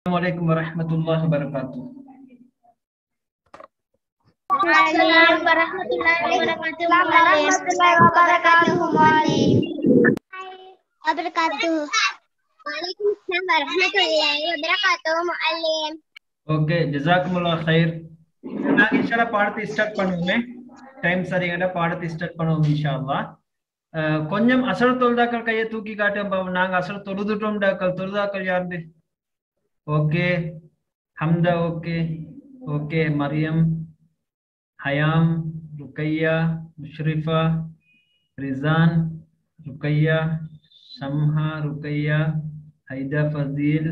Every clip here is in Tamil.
السلام عليكم ورحمة الله وبركاته Waalaikumsalam warahmatullahi wabarakatuh. warahmatullahi wabarakatuh. Wabarakatuh. Waalaikumsalam warahmatullahi wabarakatuh. Muallim. Okay ஜசாக்குமுல்லா ஹைர் நாங்க இன்ஷால்லா பாடத்தை ஸ்டார்ட் பண்ணுவோமே டைம் சரியான பாடத்தை ஸ்டார்ட் பண்ணுவோம் இன்ஷா அல்லாஹ் அஹ், கொஞ்சம் அசல் தொழுதாக்கள் கையை தூக்கி காட்டும் பாவம் நாங்க அசல் தொழுதுட்டோம்டாக்கள் தொழுதாக்கள் யாருது okay Hamda okay okay Mariyam Hayam Rukkaiya Mushrifa Rizan Rukkaiya Samha Rukkaiya Haida Fazil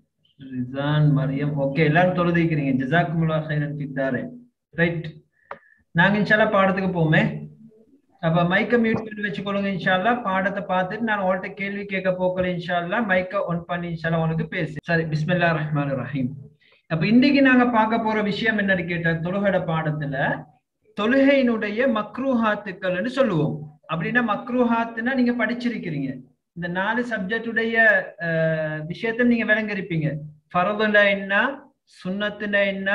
Rizan Mariyam okay எல்லாரும் தொழுதிக்கிறீங்க ஜசாக்குமுல்லா ஹைரன் ஃபித்தாரே ரைட் நாங்க இன்ஷால்லா பாடத்துக்கு போமே அப்ப மைக்க மியூட் பண்ணி வச்சுக்கொள்ளுங்க இன்ஷால்லா பாடத்தை பார்த்துட்டு நான் உங்கள்ட்ட கேள்வி கேட்க போக்கல இன்ஷால்லா மைக்க ஒன் பண்ணி இன்ஷால்லா உனக்கு பேசு சரி பிஸ்மில்லா ரஹ்மான் ரஹீம் அப்ப இன்னைக்கு நாங்க பார்க்க போற விஷயம் என்னன்னு கேட்டா தொழுகட பாடத்துல தொழுகையினுடைய மக்ரூஹாத்துக்கள்னு சொல்லுவோம் அப்படின்னா மக்ரூஹாத்துனா நீங்க படிச்சிருக்கிறீங்க இந்த நாலு சப்ஜெக்டுடைய விஷயத்த நீங்க விளங்கிருப்பீங்க ஃபரதுல என்ன சுன்னத்துனா என்ன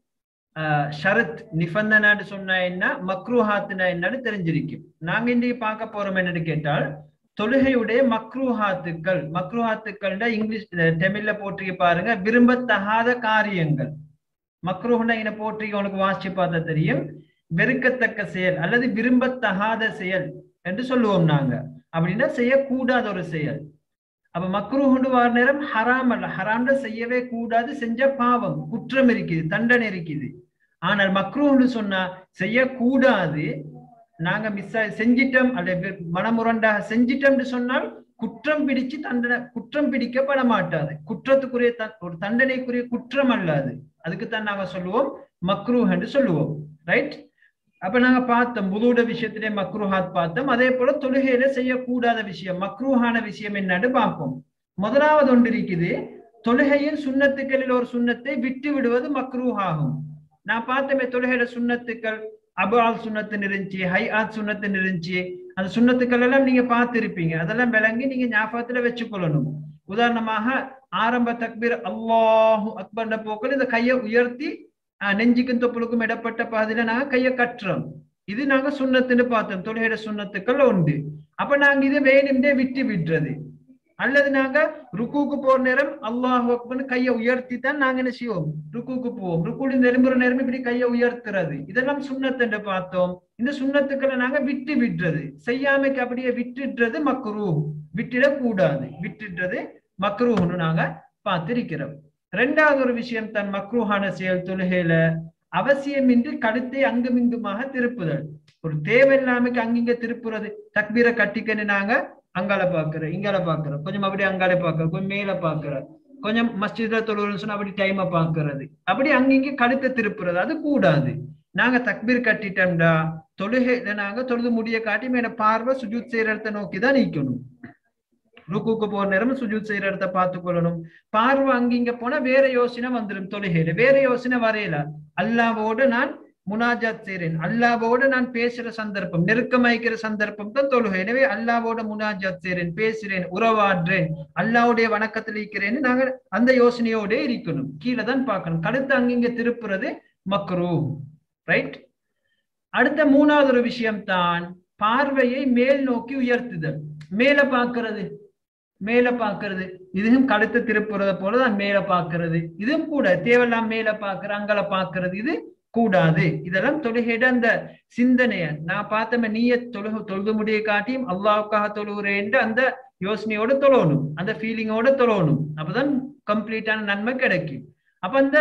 ஆஹ் ஷரத் நிபந்தனான்னு சொன்னா என்ன மக்ரூஹாத்துனா என்னன்னு தெரிஞ்சிருக்கும் நாங்க இன்னைக்கு பார்க்க போறோம் என்னன்னு கேட்டால் தொழுகையுடைய மக்ரூஹாத்துக்கள் மக்ரூஹாத்துக்கள் இங்கிலீஷ் அஹ் தமிழ்ல போட்டிருக்க பாருங்க விரும்பத்தகாத காரியங்கள் மக்ரூஹ்னா இங்க போட்டிருக்க உனக்கு வாசிச்சு பார்த்தா தெரியும் வெறுக்கத்தக்க செயல் அல்லது விரும்பத்தகாத செயல் என்று சொல்லுவோம் நாங்க அப்படின்னா செய்யக்கூடாத ஒரு செயல் அப்ப மக்ரூஹுண்டு வர நேரம் ஹராம் அல்ல ஹராம்ல செய்யவே கூடாது செஞ்ச பாவம் குற்றம் இருக்குது தண்டனை இருக்குது ஆனால் மக்ரூஹுண்டு சொன்னா செய்யக்கூடாது நாங்க மிஸ் செஞ்சிட்டோம் அல்ல மனமுரண்டாக செஞ்சிட்டோம்னு சொன்னால் குற்றம் பிடிச்சு தண்டனை குற்றம் பிடிக்கப்பட மாட்டாது குற்றத்துக்குரிய த- ஒரு தண்டனைக்குரிய குற்றம் அல்லாது அதுக்குத்தான் நாங்க சொல்லுவோம் மக்ரூஹ் என்று சொல்லுவோம் ரைட் அப்ப நாங்க பார்த்தோம் புதூட விஷயத்திலே மக்ரூஹாத் பார்த்தோம் அதே போல தொழுகையில செய்யக்கூடாத விஷயம் மக்ரூஹான விஷயம் என்னன்னு பார்ப்போம் முதலாவது ஒன்று இருக்குது தொழுகையின் சுண்ணத்துக்களில் ஒரு சுண்ணத்தை விட்டு விடுவது மக்ரூஹாகும் நான் பார்த்தோமே தொழுகையில சுண்ணத்துக்கள் அபால் சுண்ணத்துன்னு இருந்துச்சு ஹை ஆத் சுண்ணத்துன்னு இருந்துச்சு அந்த சுண்ணத்துக்கள் எல்லாம் நீங்க பார்த்திருப்பீங்க அதெல்லாம் விளங்கி நீங்க ஞாபகத்துல வச்சுக்கொள்ளணும் உதாரணமாக ஆரம்ப தக்பீர் அல்லாஹு அக்பர்ன்ற போக்கள் இந்த கையை உயர்த்தி ஆஹ், நெஞ்சுக்கும் தொப்புளுக்கும் இடப்பட்ட பாதையில நாங்க கையை கட்டுறோம் இது நாங்க சுண்ணத்துன்னு பார்த்தோம் தொழுகையிட சுண்ணத்துக்கள் உண்டு அப்ப நாங்க இதை வேணும்னே விட்டு விடுறது அல்லது நாங்க ருக்குக்கு போற நேரம் அல்லாஹ் அக்பர்னு கையை உயர்த்தி தான் நாங்க என்ன செய்வோம் ருக்குக்கு போவோம் ருக்குடி நெரும்புற நேரம் இப்படி கையை உயர்த்துறது இதெல்லாம் சுண்ணத்துன்னு பார்த்தோம் இந்த சுண்ணத்துக்களை நாங்க விட்டு விடுறது செய்யாமைக்கு அப்படியே விட்டுடுறது மக்ரூ விட்டுடக் கூடாது விட்டுடுறது மக்ரூஹ்னு நாங்க பார்த்திருக்கிறோம் ரெண்டாவது ஒரு விஷயம் தன் மக்ரூஹான செயல் தொழுகையில அவசியமின்றி கழுத்தை அங்குமிங்குமாக திருப்புதல் ஒரு தேவையில்லாமக்கு அங்கிங்க திருப்புறது தக்பீரை கட்டிக்கன்னு நாங்க அங்கால பாக்குறோம் இங்கால பாக்குறோம் கொஞ்சம் அப்படி அங்கால பாக்குறோம் கொஞ்சம் மேல பாக்குறோம் கொஞ்சம் மஸ்ஜித்ல தொழுகிறோம்னு சொன்னா அப்படி டைமை பாக்குறது அப்படி அங்கிங்க கழுத்தை திருப்புறது அது கூடாது நாங்க தக்பீர் கட்டிட்டோம்டா தொழுகையில நாங்க தொழுது முடிய காட்டி மேல பார்வை சுஜூத் செய்யற இடத்தை நோக்கி தான் நிக்கணும் ருக்குக்கு போற நேரம் சுஜூத் செய்யற இடத்த பார்த்து கொள்ளணும் பார்வை அங்கிங்க போனா வேற யோசனை வந்துடும் தொழுகையில வேற யோசனை வரையல அல்லாவோடு நான் முனாஜாத் செய்றேன் அல்லாவோடு நான் பேசுற சந்தர்ப்பம் நெருக்கமாய்க்கிற சந்தர்ப்பம் தான் தொழுகை எனவே அல்லாவோட முனாஜாத் செய்றேன் பேசுறேன் உறவாடுறேன் அல்லாவுடைய வணக்கத்தில் இருக்கிறேன்னு நாங்க அந்த யோசனையோட இருக்கணும் கீழே தான் பார்க்கணும் கழுத்து அங்கிங்க திருப்புறது மக்ரூ ரைட் அடுத்த மூணாவது ஒரு விஷயம் தான் பார்வையை மேல் நோக்கி உயர்த்துதல் மேல பார்க்கிறது மேல பார்க்கிறது இதுவும் கழுத்து திருப்புறத போலதான் மேல பார்க்கிறது இதுவும் கூட தேவையில்லாம் மேல பார்க்கிற அங்கல பார்க்கிறது இது கூடாது இதெல்லாம் தொழுகையிட அந்த சிந்தனைய நான் பார்த்தமே நீய தொழுகு தொழுது முடிய காட்டியும் அல்லாவுக்காக தொழுகிறேன் அந்த யோசனையோட தொழணும் அந்த ஃபீலிங்கோட தொழணும் அப்பதான் கம்ப்ளீட்டான நன்மை கிடைக்கும் அப்ப அந்த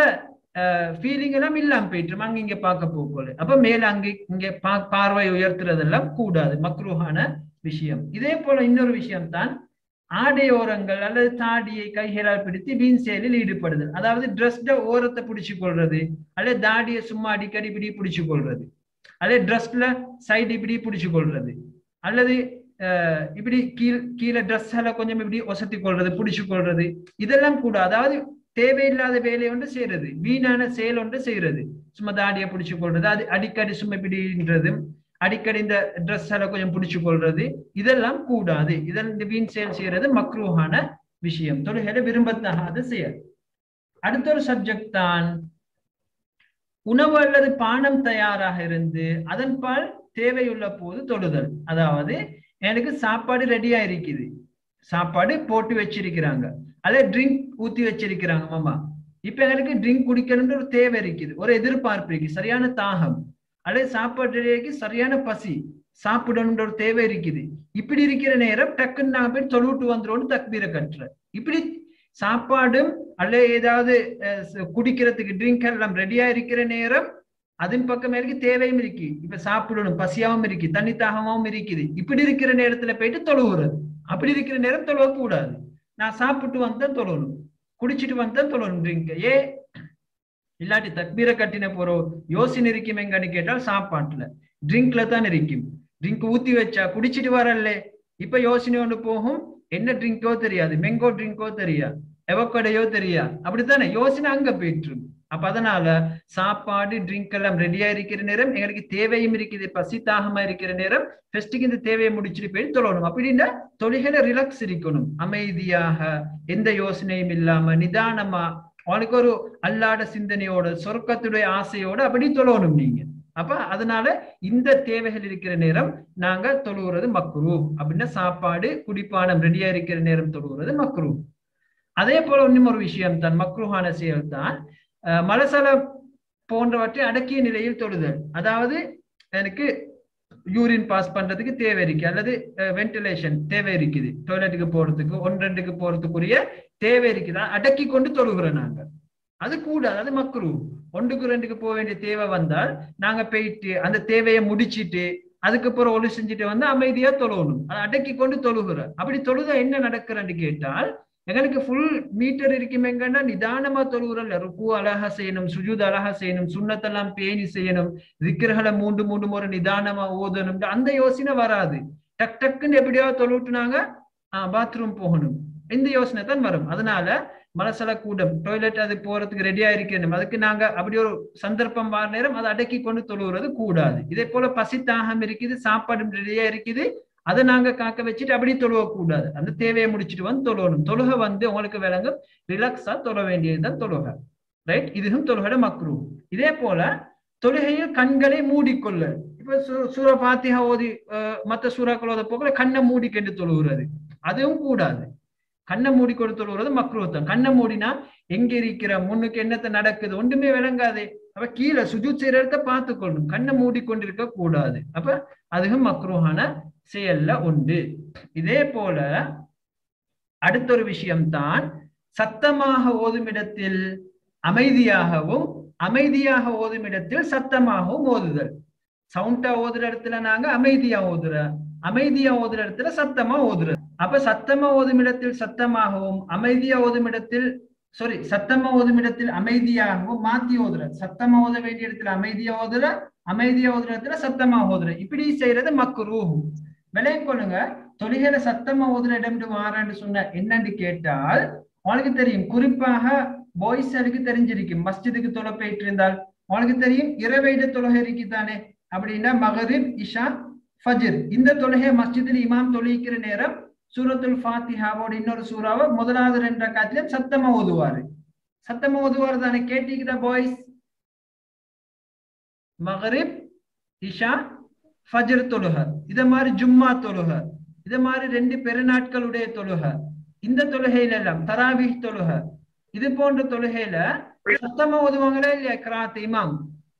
ஃபீலிங் எல்லாம் இல்லாம போயிட்டு அங்க இங்க பார்க்க போல அப்ப மேல அங்க இங்க பா- பார்வை உயர்த்துறதெல்லாம் கூடாது மக்ரூஹான விஷயம் இதே போல இன்னொரு விஷயம் தான் ஆடையோரங்கள் அல்லது தாடியை கைகளால் பிடித்து வீண் செயலில் ஈடுபடுதல் அதாவது ட்ரெஸ்ட ஓரத்தை பிடிச்சு கொள்றது அல்லது தாடியை சும்மா அடிக்கடி இப்படி பிடிச்சு கொள்றது அல்லது ட்ரெஸ்ல சைடு இப்படி பிடிச்சு கொள்றது அல்லது அஹ், இப்படி கீழ் கீழே ட்ரெஸ்ஸால கொஞ்சம் இப்படி ஒசத்தி கொள்றது பிடிச்சு கொள்றது இதெல்லாம் கூட அதாவது தேவையில்லாத வேலை ஒன்று செய்யறது வீணான செயல் ஒன்று செய்யறது சும்மா தாடியை பிடிச்சு கொள்றது அது அடிக்கடி சும்மா இப்படின்றது அடிக்கடி இந்த ட்ரெஸ் எல்லாம் கொஞ்சம் பிடிச்சு கொள்றது இதெல்லாம் கூடாது இதெல்லாம் இந்த வீண் செயல் செய்யறது மக்ரூஹான விஷயம் தொழுகையில விரும்பத்தகாத செயல் அடுத்த ஒரு சப்ஜெக்ட் தான் உணவு அல்லது பானம் தயாராக இருந்து அதன் பால் தேவையுள்ள போது தொடுதல் அதாவது எனக்கு சாப்பாடு ரெடியா இருக்குது சாப்பாடு போட்டு வச்சிருக்கிறாங்க அதே ட்ரிங்க் ஊத்தி வச்சிருக்கிறாங்க மாமா இப்ப எங்களுக்கு ட்ரிங்க் குடிக்கணும்னு ஒரு தேவை இருக்குது ஒரு எதிர்பார்ப்பு இருக்கு சரியான தாகம் அதே சாப்பாடு ரெடியாகி சரியான பசி சாப்பிடணுன்ற ஒரு தேவை இருக்குது இப்படி இருக்கிற நேரம் டக்குன்னு நாங்க போய் தொழுவிட்டு வந்துடும் தக்பீரை கட்டுற இப்படி சாப்பாடும் அல்ல ஏதாவது குடிக்கிறதுக்கு ட்ரிங்க் எல்லாம் ரெடியா இருக்கிற நேரம் அதன் பக்கம் எனக்கு தேவையும் இருக்கு இப்ப சாப்பிடணும் பசியாவும் இருக்கு தண்ணி தாகமாவும் இருக்குது இப்படி இருக்கிற நேரத்துல போயிட்டு தொழுவுறது அப்படி இருக்கிற நேரம் தொழுவ கூடாது நான் சாப்பிட்டு வந்தேன் தொழணும் குடிச்சிட்டு வந்தேன் தொழணும் ட்ரிங்க் ஏ இல்லாட்டி தக்பீரை கட்டின போறோம் யோசனை இருக்கும் எங்கன்னு கேட்டால் சாப்பாட்டுல ட்ரிங்க்ல தான் இருக்கும் ட்ரிங்க் ஊத்தி வச்சா குடிச்சிட்டு வரல இப்ப யோசனை ஒன்று போகும் என்ன ட்ரிங்கோ தெரியாது மெங்கோ ட்ரிங்கோ தெரியா எவக்கடையோ தெரியா அப்படித்தானே யோசனை அங்க போயிட்டு அப்ப அதனால சாப்பாடு ட்ரிங்க் எல்லாம் ரெடியா இருக்கிற நேரம் எங்களுக்கு தேவையும் இருக்குது பசி தாகமா இருக்கிற நேரம் ஃபெஸ்ட்டுக்கு இந்த தேவையை முடிச்சுட்டு போய் தொழணும் அப்படின்னா தொழில ரிலாக்ஸ் இருக்கணும் அமைதியாக எந்த யோசனையும் இல்லாம நிதானமா அவனுக்கு ஒரு அல்லாட சிந்தனையோட சொர்க்கத்துடைய ஆசையோட அப்படி தொழணும் நீங்க அப்ப அதனால இந்த தேவைகள் இருக்கிற நேரம் நாங்க தொழுகிறது மக்ரூ அப்படின்னா சாப்பாடு குடிப்பானம் ரெடியா இருக்கிற நேரம் தொழுகிறது மக்ரூ அதே போல இன்னும் ஒரு விஷயம் தான் மக்ரூஹான செயல் தான் மலசல போன்றவற்றை அடக்கிய நிலையில் தொழுதல் அதாவது எனக்கு யூரின் பாஸ் பண்றதுக்கு தேவை இருக்கு அல்லது வென்டிலேஷன் தேவை இருக்குது டாய்லெட்டுக்கு போறதுக்கு ஒன்று ரெண்டுக்கு போறதுக்குரிய தேவை இருக்குது அடக்கி கொண்டு தொழுகிறோம் நாங்க அது கூட அது மக்ரு ஒன்றுக்கு ரெண்டுக்கு போக வேண்டிய தேவை வந்தால் நாங்க போயிட்டு அந்த தேவையை முடிச்சிட்டு அதுக்கப்புறம் ஒளி செஞ்சுட்டு வந்து அமைதியா தொழுவணும் அதை அடக்கி கொண்டு தொழுகிறோம் அப்படி தொழுத என்ன நடக்கிறன்னு கேட்டால் எங்களுக்கு ஃபுல் மீட்டர் இருக்குமேங்கன்னா நிதானமா தொழுகிறல்ல ருக்கு அழகா செய்யணும் சுஜூத் அழகா செய்யணும் சுண்ணத்தெல்லாம் பேணி செய்யணும் விக்கிரகளை மூன்று மூன்று முறை நிதானமா ஓதணும் அந்த யோசனை வராது டக் டக்குன்னு எப்படியாவது தொழுவிட்டுனாங்க ஆஹ் பாத்ரூம் போகணும் இந்த யோசனை தான் வரும் அதனால மலசல கூடம் டாய்லெட் அது போறதுக்கு ரெடியா இருக்கணும் அதுக்கு நாங்க அப்படி ஒரு சந்தர்ப்பம் வர நேரம் அதை அடக்கி கொண்டு தொழுகிறது கூடாது இதே போல பசி தாகம் இருக்குது சாப்பாடு ரெடியா இருக்குது அதை நாங்க காக்க வச்சுட்டு அப்படி தொழுவ கூடாது அந்த தேவையை முடிச்சுட்டு வந்து தொழுவணும் தொழுக வந்து உங்களுக்கு விளங்க ரிலாக்ஸா தொழ வேண்டியதுதான் தொழுக ரைட் இதுவும் தொழுகட மக்ரூ இதே போல தொழுகையில் கண்களை மூடிக்கொள்ள இப்ப சூர பாத்தியா ஓதி மத்த சூறாக்கள் ஓத போகல கண்ணை மூடிக்கொண்டு தொழுகிறது அதுவும் கூடாது கண்ணை மூடிக்கொண்டு தொழுகிறது மக்ரூத்தம் கண்ணை மூடினா எங்க இருக்கிற முன்னுக்கு என்னத்த நடக்குது ஒன்றுமே விளங்காது அப்ப கீழே சுஜூத் செய்யற இடத்த பார்த்துக்கொள்ளணும் கண்ணை மூடிக்கொண்டிருக்க கூடாது அப்ப அதுவும் மக்ரூஹான செயல்ல உண்டு இதே போல அடுத்த ஒரு விஷயம்தான் சத்தமாக ஓதும் இடத்தில் அமைதியாகவும் அமைதியாக ஓதும் இடத்தில் சத்தமாகவும் ஓதுதல் சவுண்டா ஓதுற இடத்துல நாங்க அமைதியா ஓதுற அமைதியா ஓதுற இடத்துல சத்தமா ஓதுற அப்ப சத்தமா ஓதும் இடத்தில் சத்தமாகவும் அமைதியா ஓதும் இடத்தில் சாரி சத்தமா ஓதும் இடத்தில் அமைதியாகவும் மாத்தி ஓதுற சத்தமா ஓத வேண்டிய இடத்துல அமைதியா ஓதுற அமைதியா ஓதுற இடத்துல சத்தமா ஓதுற இப்படி செய்யறது மக்குரு விளையம் கொள்ளுங்க தொழுகையில சத்தமா ஓதுற இடம் மாறான்னு சொன்ன என்னன்னு கேட்டால் உனக்கு தெரியும் குறிப்பாக பாய்ஸருக்கு தெரிஞ்சிருக்கும் மஸ்ஜிதுக்கு தொலை போயிட்டு இருந்தால் உனக்கு தெரியும் இரவைட தொழுகை இருக்குதானே அப்படின்னா மகரிப் இஷா ஃபஜிர் இந்த தொழுகை மஸ்ஜிதில் இமாம் தொழிக்கிற நேரம் சூரத்துல் ஃபாத்திஹாவோட இன்னொரு சூறாவை முதலாவது ரெண்டு காத்திலும் சத்தமா ஓதுவாரு சத்தமா ஓதுவாரு தானே கேட்டீங்களா பாய்ஸ் மகரிப் இஷா ஃபஜர் தொழுக இத மாதிரி ஜும்மா தொழுக இத மாதிரி ரெண்டு பெருநாட்களுடைய தொழுக இந்த தொழுகையில எல்லாம் தராவி தொழுக இது போன்ற தொழுகையில சத்தமா ஓதுவாங்களா இல்லையா கிராத் இமாம்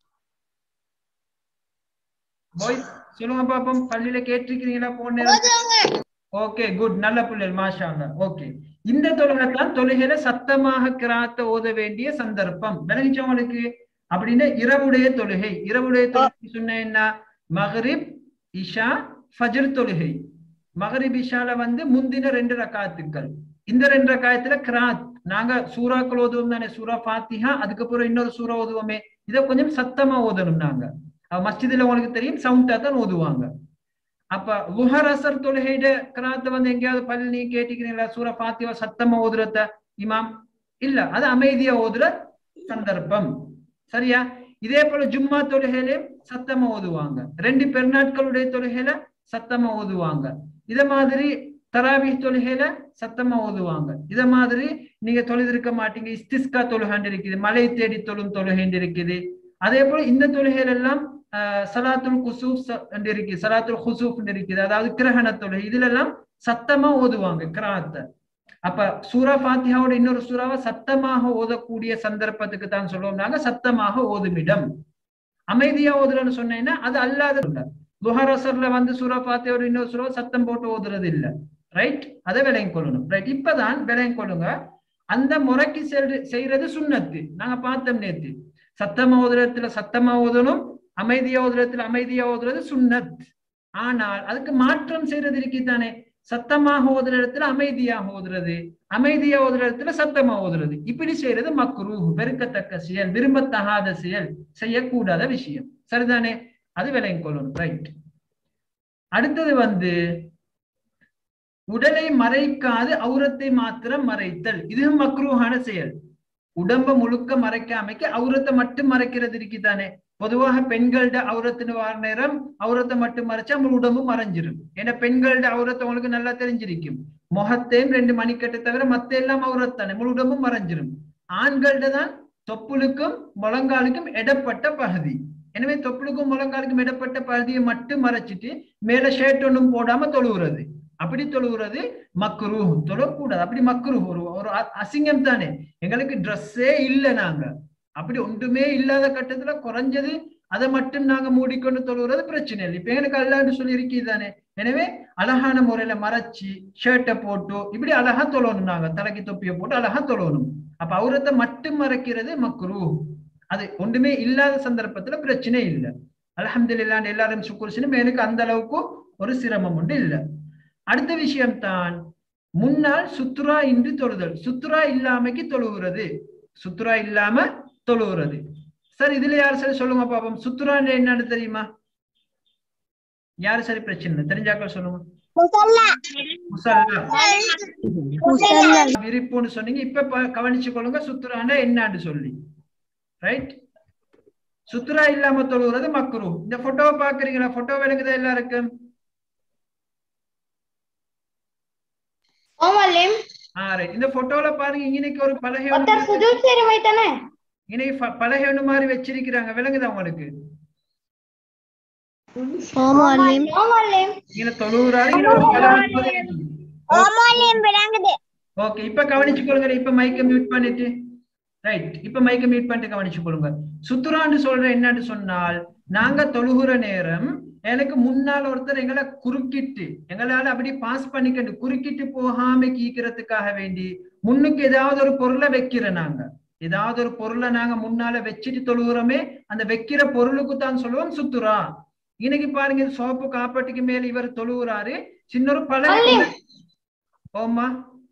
பாய்ஸ் சொல்லுங்க பாப்போம் பள்ளியில கேட்டிருக்கிறீங்களா போன ஓகே குட் நல்ல பிள்ளைகள் மாஷா ஓகே இந்த தொழுகை தான் தொழுகையில சத்தமாக கிராத்த ஓத வேண்டிய சந்தர்ப்பம் விளங்கிச்சவங்களுக்கு அப்படின்னு இரவுடைய தொழுகை இரவுடைய தொழுகை சொன்ன என்ன மகரிப் இஷா ஃபஜர் தொழுகை மகரிப் இஷால வந்து முந்தின ரெண்டு ரக்காத்துக்கள் இந்த ரெண்டு ரக்காயத்துல கிராத் நாங்க சூறாக்கள் ஓதுவோம் தானே சூரா பாத்திஹா அதுக்கப்புறம் இன்னொரு சூறா ஓதுவோமே இதை கொஞ்சம் சத்தமா ஓதணும் நாங்க மஸ்ஜிதுல உங்களுக்கு தெரியும் சவுண்டா தான் ஓதுவாங்க அப்ப லுஹர் அசர் தொழுகையிட கிராத்த வந்து எங்கேயாவது பள்ளி நீ கேட்டிக்கிறீங்களா சூரா பாத்திவா சத்தமா ஓதுறத இமாம் இல்ல அது அமைதியா ஓதுற சந்தர்ப்பம் சரியா இதே போல ஜும்மா தொழுகையில சத்தமா ஓதுவாங்க ரெண்டு பெருநாட்களுடைய தொழுகையில சத்தமா ஓதுவாங்க இத மாதிரி தராவி தொழுகையில சத்தமா ஓதுவாங்க இத மாதிரி நீங்க தொழுதிருக்க மாட்டீங்க இஸ்திஸ்கா தொழுகாண்டு இருக்குது மலை தேடி தொழும் தொழுகைண்டு இருக்குது அதே போல இந்த தொழுகையில எல்லாம் ஆஹ் சலாத்துல் குசூப் என்று இருக்கு சலாத்துல் குசூப் இருக்குது அதாவது கிரகண தொழுகை இதுல எல்லாம் சத்தமா ஓதுவாங்க கிராத்த அப்ப சூரா ஃபாத்தியாவோட இன்னொரு சூறாவை சத்தமாக ஓதக்கூடிய சந்தர்ப்பத்துக்கு தான் சொல்லுவோம் நாங்க சத்தமாக ஓதுமிடம் அமைதியா ஓதுறன்னு சொன்னேன்னா அது அல்லாத துஹரசர்ல வந்து சூரா ஃபாத்தியாவோட இன்னொரு சூறா சத்தம் போட்டு ஓதுறது இல்ல ரைட் அதை விலையும் கொள்ளணும் ரைட் இப்பதான் விலையும் கொள்ளுங்க அந்த முறைக்கு செல் செய்யறது சுண்ணத்து நாங்க பார்த்தோம் நேத்து சத்தமா ஓதுறதுல சத்தமா ஓதணும் அமைதியா ஓதுறதுல அமைதியா ஓதுறது சுண்ணத் ஆனால் அதுக்கு மாற்றம் செய்யறது இருக்குதானே சத்தமாக ஓதுற இடத்துல அமைதியாக ஓதுறது அமைதியா ஓதுற இடத்துல சத்தமா ஓதுறது இப்படி செய்யறது மக்ரூ வெறுக்கத்தக்க செயல் விரும்பத்தகாத செயல் செய்யக்கூடாத விஷயம் சரிதானே அது விலையும் கொள்ளணும் ரைட் அடுத்தது வந்து உடலை மறைக்காது அவுரத்தை மாத்திரம் மறைத்தல் இதுவும் மக்ரூஹான செயல் உடம்ப முழுக்க மறைக்காமைக்கு அவுரத்தை மட்டும் மறைக்கிறது இருக்குதானே பொதுவாக பெண்கள்ட அவுரத்துன்னு வார நேரம் அவுரத்தை மட்டும் மறைச்சா நம்ம உடம்பு மறைஞ்சிரும் ஏன்னா பெண்கள்ட அவுரத்தை உங்களுக்கு நல்லா தெரிஞ்சிருக்கும் முகத்தையும் ரெண்டு மணிக்கட்டு தவிர மத்த எல்லாம் அவுரத்தானே முழு உடம்பும் மறைஞ்சிரும் ஆண்கள்ட தான் தொப்புளுக்கும் முழங்காலுக்கும் இடப்பட்ட பகுதி எனவே தொப்புளுக்கும் முழங்காலுக்கும் இடப்பட்ட பகுதியை மட்டும் மறைச்சிட்டு மேல ஷர்ட் ஒன்றும் போடாம தொழுவுறது அப்படி தொழுகிறது மக்ரு தொழக்கூடாது அப்படி மக்ரு ஒரு ஒரு அசிங்கம் தானே எங்களுக்கு ட்ரெஸ்ஸே இல்லை நாங்க அப்படி ஒன்றுமே இல்லாத கட்டத்துல குறைஞ்சது அதை மட்டும் நாங்க மூடிக்கொண்டு தொழுகிறது பிரச்சனை இல்லை இப்ப எங்களுக்கு அல்லான்னு சொல்லி இருக்கீதானே எனவே அழகான முறையில மறைச்சு ஷர்ட்டை போட்டு இப்படி அழகா தொழணும் நாங்க தலைக்கு தொப்பியை போட்டு அழகா தொழணும் அப்ப அவுரத்தை மட்டும் மறைக்கிறது மக்ரு அது ஒன்றுமே இல்லாத சந்தர்ப்பத்துல பிரச்சனை இல்லை அலமதுல்லான்னு எல்லாரும் சுக்குரிச்சுன்னு எனக்கு அந்த அளவுக்கு ஒரு சிரமம் உண்டு இல்லை அடுத்த விஷயம் தான் முன்னால் சுத்துரா இன்றி தொழுதல் சுத்துரா இல்லாமைக்கு தொழுகிறது சுத்துரா இல்லாம தொழுகிறது சார் இதுல யாரு சரி சொல்லுங்க பாப்போம் சுத்துரான்னு என்னன்னு தெரியுமா யாரு சரி பிரச்சனை தெரிஞ்சாக்கள் சொல்லுங்க விரிப்புன்னு சொன்னீங்க இப்ப கவனிச்சு கொள்ளுங்க சுத்துராண்டா என்னான்னு சொல்லி ரைட் சுத்துரா இல்லாம தொழுகிறது மக்ரு இந்த போட்டோவை பாக்குறீங்களா போட்டோ விளங்குதா எல்லாருக்கும் இந்த போட்டோல பாருங்க இன்னைக்கு ஒரு பலகை இன்னைக்கு பலகை ஒண்ணு மாதிரி வச்சிருக்கிறாங்க விளங்குதா உங்களுக்கு ஓகே இப்ப கவனிச்சு கொள்ளுங்க இப்ப மைக்க மியூட் பண்ணிட்டு ரைட் இப்ப மைக்க மியூட் பண்ணிட்டு கவனிச்சு கொள்ளுங்க சுத்துரான்னு சொல்ற என்னன்னு சொன்னால் நாங்க தொழுகிற நேரம் எனக்கு முன்னால் ஒருத்தர் எங்களை குறுக்கிட்டு எங்களால அப்படி பாஸ் பண்ணிக்கிட்டு குறுக்கிட்டு போகாம கீக்கிறதுக்காக வேண்டி முன்னுக்கு ஏதாவது ஒரு பொருளை வைக்கிற நாங்க ஏதாவது ஒரு பொருளை நாங்க முன்னால வச்சுட்டு தொழுகிறோமே அந்த வைக்கிற பொருளுக்கு தான் சொல்லுவோம் சுத்துரா இன்னைக்கு பாருங்க சோப்பு காப்பாட்டுக்கு மேல இவர் தொழுகிறாரு சின்ன ஒரு பழக ஓமா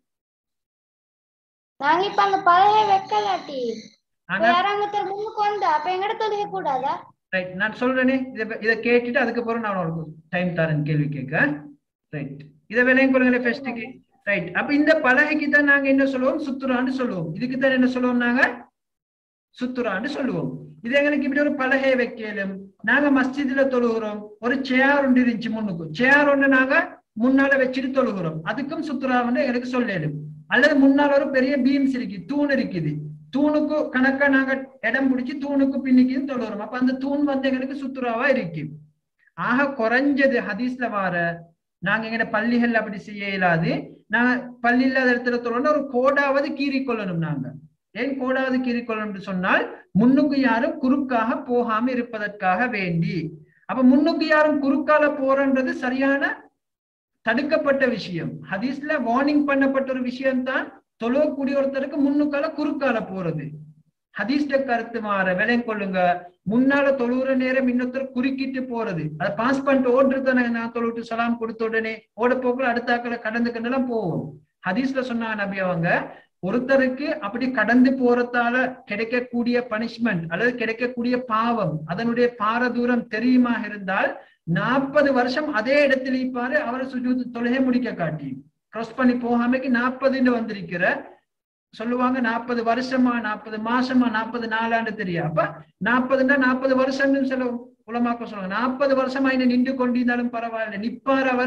நாங்க இப்ப அந்த பழைய வைக்கலாட்டி யாராங்க முன்னுக்கு வந்தா அப்ப எங்கட தொழுக கூடாதா ரைட் நான் சொல்றேனே இதை இதை கேட்டுட்டு அதுக்கப்புறம் நான் உனக்கு டைம் தரேன் கேள்வி கேட்க ரைட் இதை விலையும் கொள்ளுங்களேன் ஃபர்ஸ்ட்டுக்கு ரைட் அப்ப இந்த பலகைக்கு தான் நாங்க என்ன சொல்லுவோம் சுத்துரான்னு சொல்லுவோம் இதுக்கு தான் என்ன சொல்லுவோம் நாங்க சுத்துரான்னு சொல்லுவோம் இது எங்களுக்கு இப்படி ஒரு பலகையை வைக்கலும் நாங்க மஸ்ஜித்ல தொழுகிறோம் ஒரு சேர் ஒன்று இருந்துச்சு முன்னுக்கு சேர் ஒன்று நாங்க முன்னால வச்சுட்டு தொழுகிறோம் அதுக்கும் சுத்துரான்னு எங்களுக்கு சொல்லலும் அல்லது முன்னால ஒரு பெரிய பீம்ஸ் இருக்கு தூண் இருக்குது தூணுக்கு கணக்கா நாங்க இடம் பிடிச்சி தூணுக்கு பின்னிக்கு தொழுகிறோம் அப்ப அந்த தூண் வந்து எங்களுக்கு சுத்துராவா இருக்கு ஆக குறைஞ்சது ஹதீஸ்ல வார நாங்க எங்கட பள்ளிகள் அப்படி செய்ய இயலாது நாங்க பள்ளி இல்லாத இடத்துல தொழணும் ஒரு கோடாவது கீறி கொள்ளணும் நாங்க ஏன் கோடாவது கீறி கொள்ளணும்னு சொன்னால் முன்னுக்கு யாரும் குறுக்காக போகாம இருப்பதற்காக வேண்டி அப்ப முன்னுக்கு யாரும் குறுக்கால போறன்றது சரியான தடுக்கப்பட்ட விஷயம் ஹதீஸ்ல வார்னிங் பண்ணப்பட்ட ஒரு விஷயம் தான் தொழக்கூடிய ஒருத்தருக்கு முன்னுக்கால குறுக்கால போறது ஹதீஸ்ட கருத்து மாற விலை கொள்ளுங்க முன்னால தொழுகிற நேரம் இன்னொருத்தர் குறுக்கிட்டு போறது அதை பாஸ் பண்ணிட்டு ஓடுறது நான் தொழுவிட்டு சலாம் கொடுத்த உடனே ஓட போக்குல அடுத்தாக்களை கடந்துக்கெல்லாம் போவோம் ஹதீஸ்ல சொன்னாங்க நபி அவங்க ஒருத்தருக்கு அப்படி கடந்து போறதால கிடைக்கக்கூடிய பனிஷ்மெண்ட் அல்லது கிடைக்கக்கூடிய பாவம் அதனுடைய பார தூரம் தெரியுமா இருந்தால் நாற்பது வருஷம் அதே இடத்துல இருப்பாரு அவரை சுஜூத் தொழுகை முடிக்க காட்டி கிராஸ் பண்ணி போகாமைக்கு நாற்பதுன்னு வந்திருக்கிற சொல்லுவாங்க நாற்பது வருஷமா நாற்பது மாசமா நாற்பது நாலாண்டு தெரியும் அப்ப நாற்பதுன்னா நாற்பது வருஷம்னு சில உலமாக்க சொல்லுவாங்க நாற்பது வருஷமா என்ன நின்று கொண்டிருந்தாலும் பரவாயில்ல நிப்பார் அவரு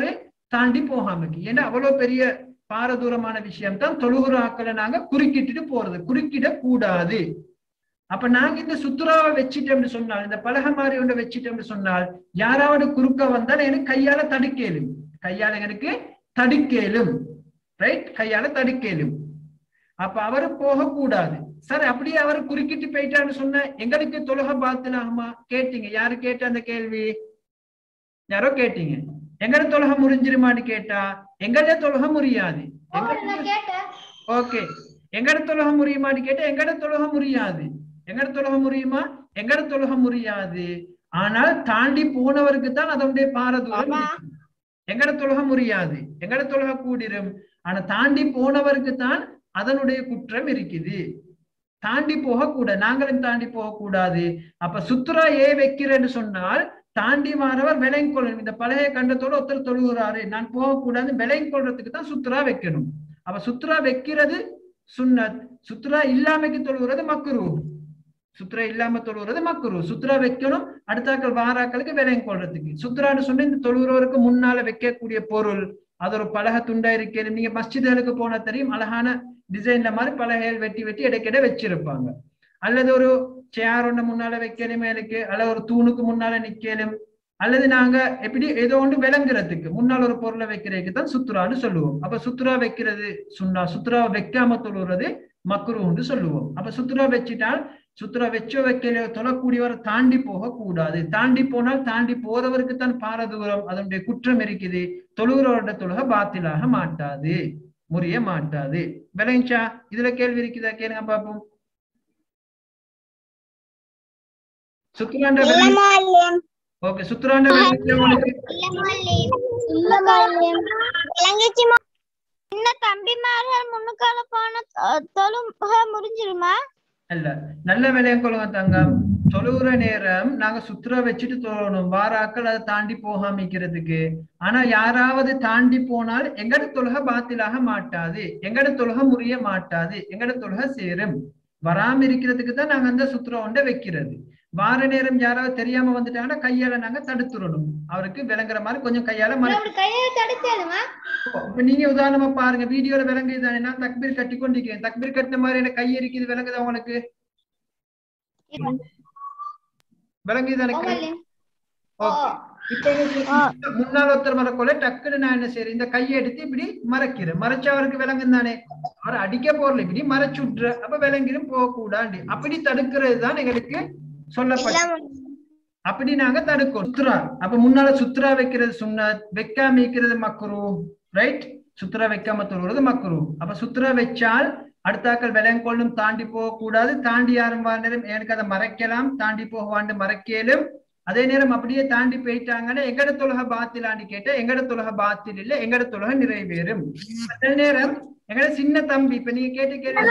தாண்டி போகாமக்கு ஏன்னா அவ்வளவு பெரிய பாரதூரமான விஷயம் தான் தொழுகிற ஆக்களை நாங்க குறுக்கிட்டுட்டு போறது குறுக்கிட கூடாது அப்ப நாங்க இந்த சுத்துராவை வச்சிட்டோம்னு சொன்னால் இந்த பலகை மாதிரி ஒன்று வச்சிட்டோம்னு சொன்னால் யாராவது குறுக்க வந்தால் எனக்கு கையால தடுக்கேலும் கையால எனக்கு தடுக்கேலும் ரைட் கையால தடுக்கேலும் அப்ப அவரு போகக்கூடாது சார் அப்படியே அவர் குறுக்கிட்டு போயிட்டான்னு சொன்ன எங்களுக்கு தொழுக பாத்திலாகுமா கேட்டீங்க யாரு கேட்ட அந்த கேள்வி யாரோ கேட்டீங்க எங்கட தொழுக முறிஞ்சிருமான்னு கேட்டா எங்கட தொழுக முறியாது நான் கேட்டேன் ஓகே எங்கட தொழுக முறியுமான்னு கேட்டா எங்கட தொழுக முறியாது எங்கட தொழுக முறியுமா எங்கட தொழுக முறியாது ஆனால் தாண்டி போனவருக்கு தான் அதனுடைய பாரதூரம் இருக்கும். எங்கட தொழுக முறியாது எங்கட தொழுக கூடிரும் ஆனா தாண்டி போனவருக்கு தான் அதனுடைய குற்றம் இருக்குது தாண்டி போக கூட நாங்களும் தாண்டி போக கூடாது அப்ப சுத்துரா ஏ வைக்கிறேன்னு சொன்னால் தாண்டி மாறவர் விலையும் கொள்ளணும் இந்த பழைய கண்டத்தோட ஒருத்தர் தொழுகிறாரு நான் போகக்கூடாது விலையும் கொள்றதுக்கு தான் சுத்துரா வைக்கணும் அப்ப சுத்துரா வைக்கிறது சுன்னத் சுத்துரா இல்லாமைக்கு தொழுகிறது மக்குரு சுத்ரா இல்லாம தொழுகிறது மக்குரு சுத்ரா வைக்கணும் அடுத்தாக்கள் வாராக்களுக்கு விலையும் கொள்றதுக்கு சுத்ரான்னு சொன்னா இந்த தொழுகிறவருக்கு முன்னால வைக்கக்கூடிய பொருள் அது ஒரு பலகை துண்டா இருக்கிறது நீங்க மஸ்ஜிதுகளுக்கு போனா தெரியும் அழகான டிசைன்ல மாதிரி பலகைகள் வெட்டி வெட்டி இடைக்கிட வச்சிருப்பாங்க அல்லது ஒரு சேர் ஒண்ணு முன்னால வைக்கணும் எனக்கு அல்லது ஒரு தூணுக்கு முன்னால நிக்கணும் அல்லது நாங்க எப்படி ஏதோ ஒன்று விளங்குறதுக்கு முன்னால் ஒரு பொருளை வைக்கிறதுக்கு தான் சுத்துரான்னு சொல்லுவோம் அப்ப சுத்துரா வைக்கிறது சுண்ணா சுத்துரா வைக்காம தொழுகிறது மக்குருன்னு சொல்லுவோம் அப்ப சுத்துரா வச்சிட்டால் சுத்துரா வச்சோ வைக்கலையோ தொழக்கூடியவரை தாண்டி போக கூடாது தாண்டி போனால் தாண்டி போறவருக்கு தான் பாரதூரம் அதனுடைய குற்றம் இருக்குது தொழுகிறவரோட தொழுக பாத்திலாக மாட்டாது முறிய மாட்டாது விளைஞ்சா இதுல கேள்வி இருக்குதா கேளுங்க பாப்போம் சுத்துராண்ட ஓகே சுத்துராண்ட உங்களுக்கு சின்ன தம்பிமார்கள் முன்னுக்கால போன தொழுக முடிஞ்சிருமா இல்ல நல்ல விலையம் கொள்ளுங்க தங்கம் தொழுகிற நேரம் நாங்க சுத்துரா வச்சுட்டு தொழணும் வாராக்கள் அதை தாண்டி போகாமிக்கிறதுக்கு ஆனா யாராவது தாண்டி போனால் எங்கட தொழுக பாத்திலாக மாட்டாது எங்கட தொழுக முறிய மாட்டாது எங்கட தொழுக சேரும் வராம இருக்கிறதுக்கு தான் நாங்க அந்த சுத்துரா ஒன்றை வைக்கிறது வார நேரம் யாராவது தெரியாம வந்துட்டாங்கன்னா கையால நாங்க தடுத்துடணும் அவருக்கு விளங்குற மாதிரி கொஞ்சம் கையால மறை அப்படி கையை தடுக்கணுமா இப்ப நீங்க உதாரணமா பாருங்க வீடியோல விளங்குது தானே நான் தக்பீர் கட்டி கொண்டிருக்கேன் தக்பீர் கட்டின மாதிரி எனக்கு கை இருக்குது விளங்குதா உங்களுக்கு விளங்குது எனக்கு ஓகே இப்ப எனக்கு முன்னாள் ஒருத்தர் மறக்கொள்ள டக்குன்னு நான் என்ன செய்யறேன் இந்த கையை எடுத்து இப்படி மறைக்கிறேன் மறைச்சா அவருக்கு விளங்கும் தானே அவர் அடிக்க போறல இப்படி மறைச்சு விட்டுற அப்ப விளங்கிடும் போக கூடாது அப்படி தடுக்கிறது தான் எங்களுக்கு சொல்லப்பட்ட அப்படி நாங்க தடுக்கோம் சுத்ரா அப்ப முன்னால சுத்ரா வைக்கிறது சுண்ண வைக்காம வைக்கிறது மக்குரு ரைட் சுத்ரா வைக்காம தொழுகிறது மக்குரு அப்ப சுத்ரா வச்சால் அடுத்தாக்கள் விலங்கொள்ளும் தாண்டி போக கூடாது தாண்டி யாரும் வா நேரம் எனக்கு அதை மறைக்கலாம் தாண்டி போக வாண்டு மறைக்கலும் அதே நேரம் அப்படியே தாண்டி போயிட்டாங்கன்னா எங்கட தொழுக பாத்திலான்னு கேட்டா எங்கட தொழுக பாத்தில் இல்ல எங்கட தொழுக நிறைவேறும் அதே நேரம் எங்கட சின்ன தம்பி இப்ப நீங்க கேட்ட கேள்வி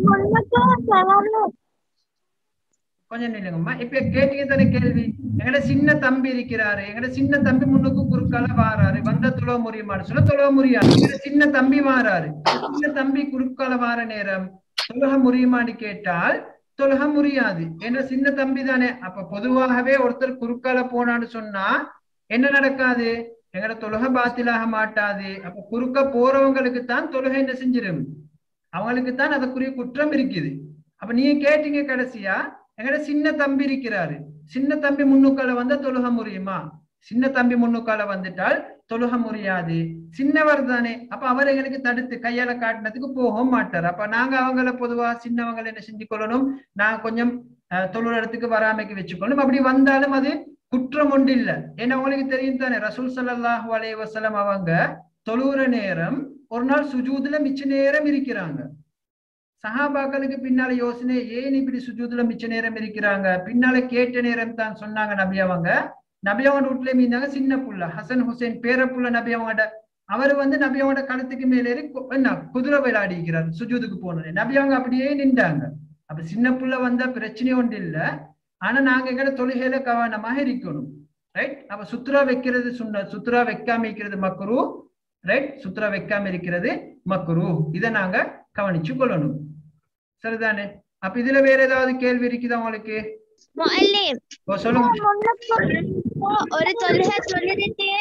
கொஞ்சம் நில்லுங்கம்மா இப்ப கேட்டீங்க தானே கேள்வி எங்கட சின்ன தம்பி இருக்கிறாரு எங்கட சின்ன தம்பி முன்னுக்கு குறுக்கால வாராரு வந்த தொழ முடியுமான்னு சொல்ல தொழ முடியாது எங்கட சின்ன தம்பி வாராரு சின்ன தம்பி குறுக்கால வார நேரம் தொழுக முடியுமான்னு கேட்டால் தொழுக முடியாது ஏன்னா சின்ன தம்பி தானே அப்ப பொதுவாகவே ஒருத்தர் குறுக்கால போனான்னு சொன்னா என்ன நடக்காது எங்கட தொழுக பாத்திலாக மாட்டாது அப்ப குறுக்க போறவங்களுக்கு தான் தொழுகை என்ன செஞ்சிடும் அவங்களுக்கு தான் அதற்குரிய குற்றம் இருக்குது அப்ப நீங்க கேட்டீங்க கடைசியா எங்கட சின்ன தம்பி இருக்கிறாரு சின்ன தம்பி முன்னுக்கால வந்தா தொழுக முடியுமா சின்ன தம்பி முன்னுக்கால வந்துட்டால் தொழுக முடியாது சின்னவர் தானே அப்ப அவர் எங்களுக்கு தடுத்து கையால காட்டினதுக்கு போக மாட்டார் அப்ப நாங்க அவங்கள பொதுவா சின்னவங்களை என்ன செஞ்சு கொள்ளணும் நாங்க கொஞ்சம் தொழில் இடத்துக்கு வராமைக்கு வச்சுக்கொள்ளணும் அப்படி வந்தாலும் அது குற்றம் ஒன்று இல்ல ஏன்னா உங்களுக்கு தெரியும் தானே ரசூல் சல்லாஹூ அலைய வசலம் அவங்க தொழுகிற நேரம் ஒரு நாள் சுஜூதுல மிச்ச நேரம் இருக்கிறாங்க சஹாபாக்களுக்கு பின்னால யோசனை ஏன் இப்படி சுஜூதுல மிச்ச நேரம் இருக்கிறாங்க பின்னால கேட்ட நேரம் தான் சொன்னாங்க நபி அவங்க நபி அவங்க வீட்டுல மீந்தாங்க சின்ன புள்ள ஹசன் ஹுசைன் பேர புள்ள நபி அவங்கட அவர் வந்து நபி அவங்களோட கழுத்துக்கு மேல ஏறி என்ன குதிரை விளையாடி இருக்கிறார் சுஜூதுக்கு போனது நபி அவங்க அப்படியே நின்றாங்க அப்ப சின்ன புள்ள வந்தா பிரச்சனை ஒன்று இல்ல ஆனா நாங்க எங்கட தொழுகையில கவனமாக இருக்கணும் ரைட் அப்ப சுத்ரா வைக்கிறது சுண்ண சுத்ரா வைக்காம இருக்கிறது மக்குரு ரைட் சுத்ரா வைக்காம இருக்கிறது மக்குரு இதை நாங்க கவனிச்சு கொள்ளணும் சரிதானே அப்ப இதுல வேற ஏதாவது கேள்வி இருக்குதா உங்களுக்கு சொல்லுங்க ஒரு தொழுகை தொழுதுட்டு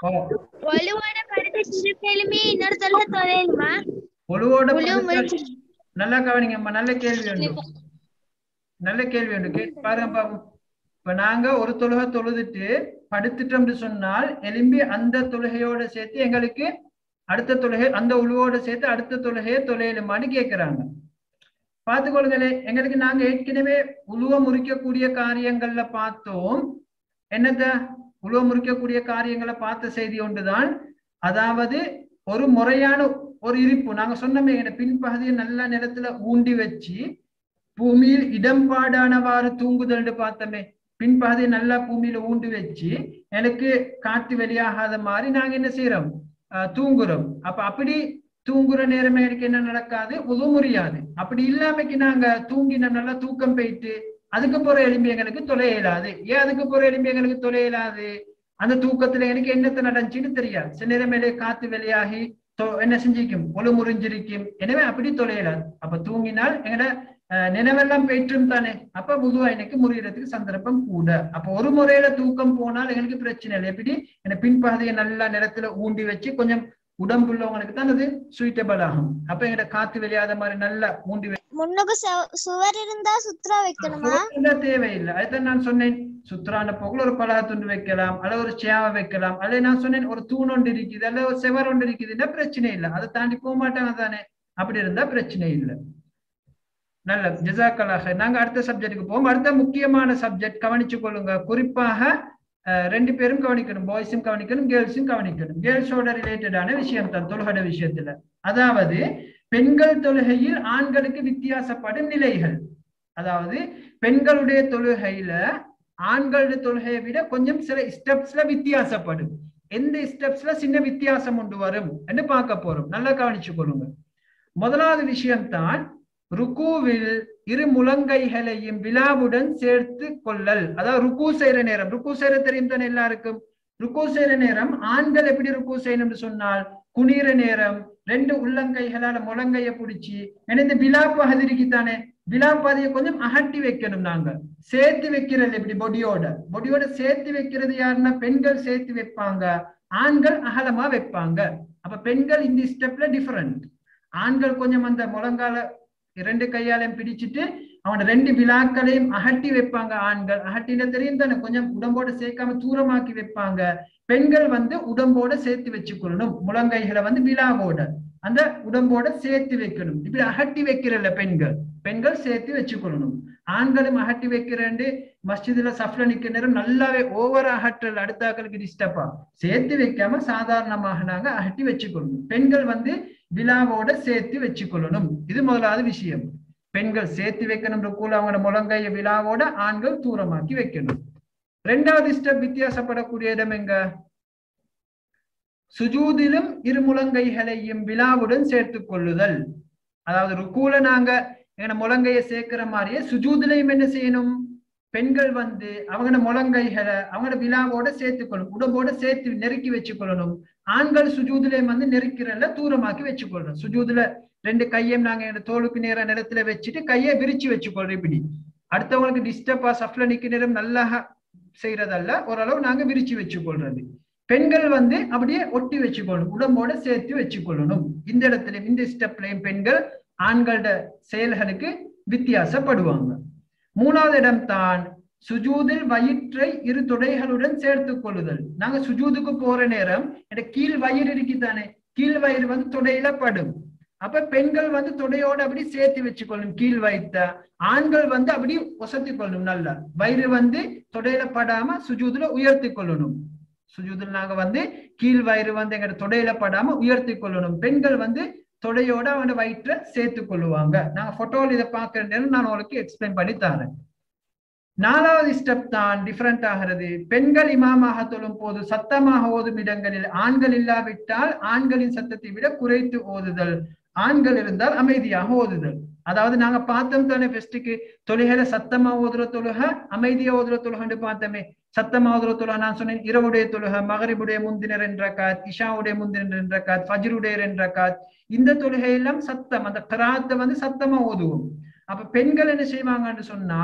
ஓ, ஒழுவோட படுத்து திருப்பெலும்பி இன்னொரு தொல்ல தொலைலுமா ஒழுவோட ஒழுவு படுத்தா- முயற்சி நல்லா கவனிங்கம்மா நல்ல கேள்வி உண்டு நல்ல கேள்வி உண்டு கேட்டு பாருங்க பாப்போம் இப்ப நாங்க ஒரு தொழுகை தொழுதுட்டு படுத்துட்டோம்னு சொன்னால் எலும்பி அந்த தொழுகையோட சேர்த்து எங்களுக்கு அடுத்த தொழுகை அந்த உழுவோட சேர்த்து அடுத்த தொழுகையை தொலையலுமான்னு கேக்குறாங்க பார்த்துக்கொள்ளுங்களே எங்களுக்கு நாங்க ஏற்கனவே உழுவ முறிக்கக்கூடிய காரியங்கள்ல பார்த்தோம் என்னத்த உழுவ முறிக்கக்கூடிய காரியங்களை பார்த்த செய்தி ஒன்றுதான் அதாவது ஒரு முறையான ஒரு இருப்பு நாங்க சொன்னோமே எங்க பின்பகுதியை நல்ல நிலத்துல ஊண்டி வச்சு பூமியில் இடம்பாடானவாறு தூங்குதல்னு பார்த்தோமே பின்பகுதியை நல்லா பூமியில ஊண்டி வச்சு எனக்கு காற்று வெளியாகாத மாதிரி நாங்க என்ன செய்யறோம் ஆஹ் தூங்குறோம் அப்ப அப்படி தூங்குற நேரமே எனக்கு என்ன நடக்காது உதவ முடியாது அப்படி இல்லாமக்கு நாங்க தூங்கின நல்லா தூக்கம் போயிட்டு அதுக்கு போற எலும்பி எங்களுக்கு தொலை இயலாது ஏன் அதுக்கு போற எலும்பி எங்களுக்கு தொலை இயலாது அந்த தூக்கத்துல எனக்கு என்னத்த நடந்துச்சுன்னு தெரியாது சில நேரம் மேலே காத்து வெளியாகி தொ- என்ன செஞ்சிக்கும் ஒளு முறிஞ்சிருக்கும் எனவே அப்படி தொலையலாது அப்ப தூங்கினால் எங்கட அஹ், நினைவெல்லாம் பெற்றும் தானே அப்ப பொதுவா எனக்கு முறியறதுக்கு சந்தர்ப்பம் கூட அப்ப ஒரு முறையில தூக்கம் போனால் எங்களுக்கு பிரச்சனை இல்லை எப்படி என்ன பின்பகுதியை நல்லா நிலத்துல ஊண்டி வச்சு கொஞ்சம் உடம்புள்ளவங்களுக்கு தான் அது சூட்டபிள் ஆகும் அப்ப எங்கட காத்து வெளியாத மாதிரி நல்லா ஊண்டி வச்சு முன்னுக்கு செவ- சுவர் இருந்தா சுத்ரா வைக்கணுமா சுவர்ல தேவையில்லை அதுதான் நான் சொன்னேன் சுத்ரான போக்குல ஒரு பலகை துண்டு வைக்கலாம் அல்ல ஒரு சேவை வைக்கலாம் அல்ல நான் சொன்னேன் ஒரு தூண் ஒன்று இருக்குது அல்ல ஒரு செவர் ஒன்று இருக்குதுன்னா பிரச்சனை இல்லை அதை தாண்டி போக மாட்டாங்க தானே அப்படி இருந்தா பிரச்சனை இல்லை நல்ல ஜிசாக்கலாக நாங்க அடுத்த சப்ஜெக்டுக்கு போவோம் அடுத்த முக்கியமான சப்ஜெக்ட் கவனிச்சு கொள்ளுங்க குறிப்பாக அஹ், ரெண்டு பேரும் கவனிக்கணும் பாய்ஸும் கவனிக்கணும் கேர்ள்ஸும் கவனிக்கணும் கேர்ள்ஸோட ரிலேட்டடான விஷயம் தான் தொழுகட விஷயத்துல அதாவது பெண்கள் தொழுகையில் ஆண்களுக்கு வித்தியாசப்படும் நிலைகள் அதாவது பெண்களுடைய தொழுகையில ஆண்களுடைய தொழுகையை விட கொஞ்சம் சில ஸ்டெப்ஸ்ல வித்தியாசப்படும் எந்த ஸ்டெப்ஸ்ல சின்ன வித்தியாசம் உண்டு வரும் என்று பார்க்க போறோம் நல்லா கவனிச்சு கொள்ளுங்க முதலாவது விஷயம்தான் ருக்குவில் இரு முழங்கைகளையும் விழாவுடன் சேர்த்து கொள்ளல் அதாவது ருக்கு செய்யற நேரம் ருக்கு செய்யற தெரியும் தானே எல்லாருக்கும் ருக்கு செய்யற நேரம் ஆண்கள் எப்படி ருக்கு செய்யணும்னு சொன்னால் குனிற நேரம் ரெண்டு உள்ளங்கைகளால முழங்கைய பிடிச்சி ஏன்னா இந்த விழா பகுதி இருக்குதானே விழா பாதையை கொஞ்சம் அகட்டி வைக்கணும் நாங்க சேர்த்து வைக்கிறது எப்படி பொடியோட பொடியோட சேர்த்து வைக்கிறது யாருன்னா பெண்கள் சேர்த்து வைப்பாங்க ஆண்கள் அகலமா வைப்பாங்க அப்ப பெண்கள் இந்த ஸ்டெப்ல டிஃபரண்ட் ஆண்கள் கொஞ்சம் அந்த முழங்கால இரண்டு கையாலையும் பிடிச்சிட்டு அவனோட ரெண்டு விழாக்களையும் அகட்டி வைப்பாங்க ஆண்கள் அகட்டின தெரியும் தானே கொஞ்சம் உடம்போட சேர்க்காம தூரமாக்கி வைப்பாங்க பெண்கள் வந்து உடம்போட சேர்த்து வச்சுக்கொள்ளணும் முழங்கைகளை வந்து விழாவோட அந்த உடம்போட சேர்த்து வைக்கணும் இப்படி அகட்டி வைக்கிறல்ல பெண்கள் பெண்கள் சேர்த்து வச்சுக்கொள்ளணும் ஆண்களும் அகட்டி வைக்கிறேன் மஸ்ஜிதுல சஃப்ல நிக்கிற நேரம் நல்லாவே ஓவர் அகற்றல் அடுத்தாக்களுக்கு டிஸ்டர்பா சேர்த்து வைக்காம சாதாரணமாக நாங்க அகட்டி வச்சுக்கொள்ளணும் பெண்கள் வந்து விழாவோட சேர்த்து வச்சுக்கொள்ளணும் இது முதலாவது விஷயம் பெண்கள் சேர்த்து வைக்கணும் ருக்கூல அவங்களோட முழங்கைய விழாவோட ஆண்கள் தூரமாக்கி வைக்கணும் ரெண்டாவது ஸ்டெப் வித்தியாசப்படக்கூடிய இடம் எங்க சுஜூதிலும் இரு முழங்கைகளையும் விழாவுடன் சேர்த்துக் கொள்ளுதல் அதாவது ருக்கூல நாங்க எங்க முழங்கையை சேர்க்கிற மாதிரியே சுஜூதிலையும் என்ன செய்யணும் பெண்கள் வந்து அவங்களோட முழங்கைகளை அவங்களோட விழாவோட சேர்த்துக்கொள்ளும் உடம்போட சேர்த்து நெருக்கி வச்சுக்கொள்ளணும் ஆண்கள் சுஜூதிலையும் வந்து நெருக்கிறல்ல தூரமாக்கி வச்சுக்கொள்ளணும் சுஜூதுல ரெண்டு கையும் நாங்க எங்க தோளுக்கு நேர நிலத்துல வச்சுட்டு கையை விரிச்சு வச்சுக்கொள்றோம் இப்படி அடுத்தவங்களுக்கு டிஸ்டர்பா சஃப்ல நிக்க நேரம் நல்லா செய்யறதல்ல ஓரளவு நாங்க விரிச்சு வச்சுக்கொள்றது பெண்கள் வந்து அப்படியே ஒட்டி வச்சுக்கொள்ளணும் உடம்போட சேர்த்து வச்சுக்கொள்ளணும் இந்த இடத்துல இந்த ஸ்டெப்லயும் பெண்கள் ஆண்களோட செயல்களுக்கு வித்தியாசப்படுவாங்க மூணாவது இடம் தான் சுஜூதில் வயிற்றை இரு துடைகளுடன் சேர்த்துக் கொள்ளுதல் நாங்க சுஜூதுக்கு போற நேரம் இந்த கீழ் வயிறு இருக்குதானே கீழ் வயிறு வந்து துடையில படும் அப்ப பெண்கள் வந்து துடையோட அப்படி சேர்த்து வச்சுக்கொள்ளணும் கீழ் வைத்த ஆண்கள் வந்து அப்படி ஒசத்தி கொள்ளணும் நல்லா வயிறு வந்து துடையில படாம சுஜூதுல உயர்த்தி கொள்ளணும் சுஜூதுல நாங்க வந்து கீழ் வயிறு வந்து எங்க தொடையில படாம உயர்த்தி கொள்ளணும் பெண்கள் வந்து தொடையோட அவனோட வயிற்றை சேர்த்து கொள்ளுவாங்க நாங்க போட்டோல இதை பாக்குற நேரம் நான் உங்களுக்கு எக்ஸ்பிளைன் பண்ணி தரேன் நாலாவது ஸ்டெப் தான் டிஃபரெண்ட் ஆகிறது பெண்கள் இமாமாக தொழும் போது சத்தமாக ஓதும் இடங்களில் ஆண்கள் இல்லாவிட்டால் ஆண்களின் சத்தத்தை விட குறைத்து ஓதுதல் ஆண்கள் இருந்தால் அமைதியாக ஓதுதல் அதாவது நாங்க பார்த்தோம் தானே ஃபெஸ்டுக்கு தொழுகையில சத்தமா ஓதுற தொழுக அமைதியா ஓதுற தொழுகன்னு பார்த்தோமே சத்தமா ஓதுற தொழுக நான் சொன்னேன் இரவுடைய தொழுக மகரிபுடைய முந்தின ரெண்டு ரக்காத் இஷாவுடைய முந்தின ரெண்டு ரக்காத் ஃபஜ்ருடைய ரெண்டு ரக்காத் இந்த தொழுகையெல்லாம் சத்தம் அந்த கிராத்தை வந்து சத்தமா ஓதுவோம் அப்ப பெண்கள் என்ன செய்வாங்கன்னு சொன்னால்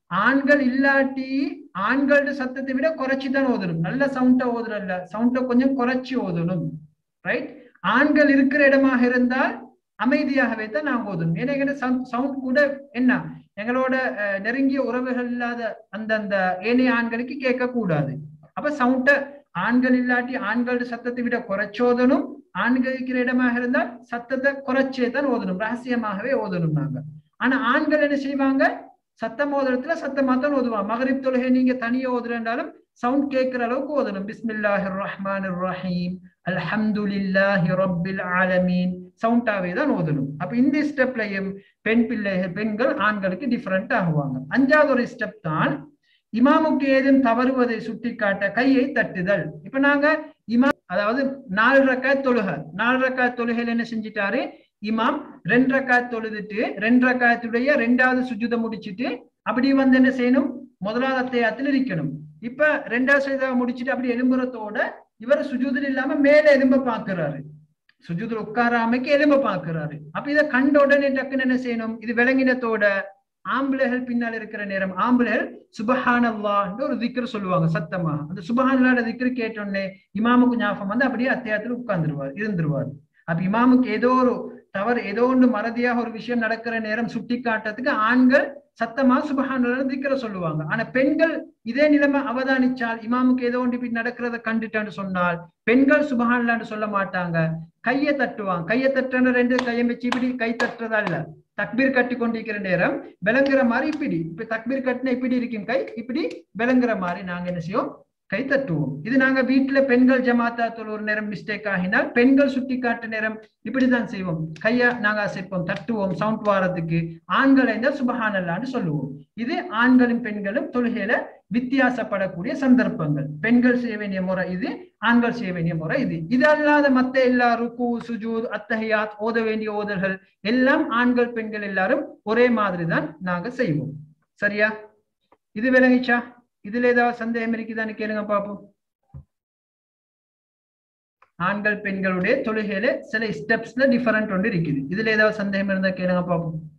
ஆண்கள் இல்லாட்டி ஆண்களோட சத்தத்தை விட குறைச்சி தான் ஓதணும் நல்ல சவுண்டா ஓதுறல்ல சவுண்ட கொஞ்சம் குறைச்சி ஓதணும் ரைட் ஆண்கள் இருக்கிற இடமாக இருந்தால் அமைதியாகவே தான் நாங்க ஓதணும் ஏன்னா எங்க சவுண்ட் கூட என்ன எங்களோட அஹ், நெருங்கிய உறவுகள் இல்லாத அந்த அந்த ஏனைய ஆண்களுக்கு கேட்க கூடாது அப்ப சவுண்ட ஆண்கள் இல்லாட்டி ஆண்களோட சத்தத்தை விட குறைச்சோதணும் ஆண்கள் இருக்கிற இடமாக இருந்தால் சத்தத்தை குறைச்சே தான் ஓதணும் ரகசியமாகவே ஓதணும் நாங்க ஆனா ஆண்கள் என்ன செய்வாங்க சத்தம் ஓதுறதுல சத்தமா தான் ஓதுவாங்க மகரிப் தொழுகை நீங்க தனியா ஓதுறேன்றாலும் சவுண்ட் கேட்கிற அளவுக்கு ஓதணும் பிஸ்மில்லாஹிர் ரஹ்மானிர் ரஹீம் அல்ஹம்துலில்லாஹி ரப்பில் ஆலமீன் சவுண்டாவே தான் ஓதணும் அப்ப இந்த ஸ்டெப்லயும் பெண் பிள்ளைகள் பெண்கள் ஆண்களுக்கு டிஃபரெண்ட் ஆகுவாங்க அஞ்சாவது ஒரு ஸ்டெப் தான் இமாமுக்கு ஏதும் தவறுவதை சுட்டிக்காட்ட கையை தட்டுதல் இப்ப நாங்க இமாம் அதாவது நாலு ரக்காத் தொழுக நாலு ரக்காத் தொழுகையில என்ன செஞ்சிட்டாரு இமாம் ரெண்டு ரக்காத் தொழுதுட்டு ரெண்டு ரக்காத்துடைய ரெண்டாவது சுஜுத முடிச்சிட்டு அப்படி வந்து என்ன செய்யணும் முதலாவது அத்தையாத்துல இருக்கணும் இப்ப ரெண்டாவது சுஜுதா முடிச்சிட்டு அப்படி எலும்புறத்தோட இவர் சுஜூதில் இல்லாம மேல எலும்ப பாக்குறாரு சுஜூதில் உட்காராமைக்கு எலும்ப பாக்குறாரு அப்ப இதை கண்ட உடனே டக்குன்னு என்ன செய்யணும் இது விளங்கினத்தோட ஆம்பளைகள் பின்னால் இருக்கிற நேரம் ஆம்பளைகள் சுபஹான் அல்லாஹ்ன்ற ஒரு திக்ர் சொல்லுவாங்க சத்தமா அந்த சுபஹான் திக்ர் கேட்டோடனே இமாமுக்கு ஞாபகம் வந்து அப்படியே அத்தியாயத்துல உட்கார்ந்துருவார் இருந்துருவார் அப்ப இமாமுக்கு ஏதோ ஒரு தவறு ஏதோ ஒன்று மறதியாக ஒரு விஷயம் நடக்கிற நேரம் சுட்டி காட்டுறதுக்கு ஆண்கள் சத்தமா சுபஹான் திக்கிற சொல்லுவாங்க ஆனா பெண்கள் இதே நிலைமை அவதானிச்சால் இமாமுக்கு ஏதோ ஒன்று இப்படி நடக்கிறத கண்டுட்டான்னு சொன்னால் பெண்கள் சுபஹான்லான்னு சொல்ல மாட்டாங்க கையை தட்டுவாங்க கையை தட்டுற ரெண்டு கையை வச்சு இப்படி கை தட்டுறதா இல்ல தக்பீர் கட்டி கொண்டிருக்கிற நேரம் விளங்குற மாதிரி இப்படி இப்ப தக்பீர் கட்டின இப்படி இருக்கும் கை இப்படி விளங்குற மாதிரி நாங்க என்ன செய்வோம் கை தட்டுவோம் இது நாங்க வீட்டுல பெண்கள் ஜமாத்தா ஒரு நேரம் மிஸ்டேக் ஆகினால் பெண்கள் சுட்டி காட்டு நேரம் இப்படிதான் செய்வோம் கையா நாங்க அசைப்போம் தட்டுவோம் சவுண்ட் வாரத்துக்கு ஆண்கள் இருந்தால் சுபஹானல்லான்னு சொல்லுவோம் இது ஆண்களும் பெண்களும் தொழுகையில வித்தியாசப்படக்கூடிய சந்தர்ப்பங்கள் பெண்கள் செய்ய வேண்டிய முறை இது ஆண்கள் செய்ய வேண்டிய முறை இது இது அல்லாத மத்த எல்லா ருக்கு சுஜூத் அத்தஹியாத் ஓத வேண்டிய ஓதல்கள் எல்லாம் ஆண்கள் பெண்கள் எல்லாரும் ஒரே மாதிரி தான் நாங்க செய்வோம் சரியா இது விளங்கிச்சா இதுல ஏதாவது சந்தேகம் இருக்குதான்னு கேளுங்க பாப்போம் ஆண்கள் பெண்களுடைய தொழுகையில சில ஸ்டெப்ஸ்ல டிஃபரெண்ட் ஒன்று இருக்குது இதுல ஏதாவது சந்தேகம் இருந்தா கேளுங்க பாப்போம்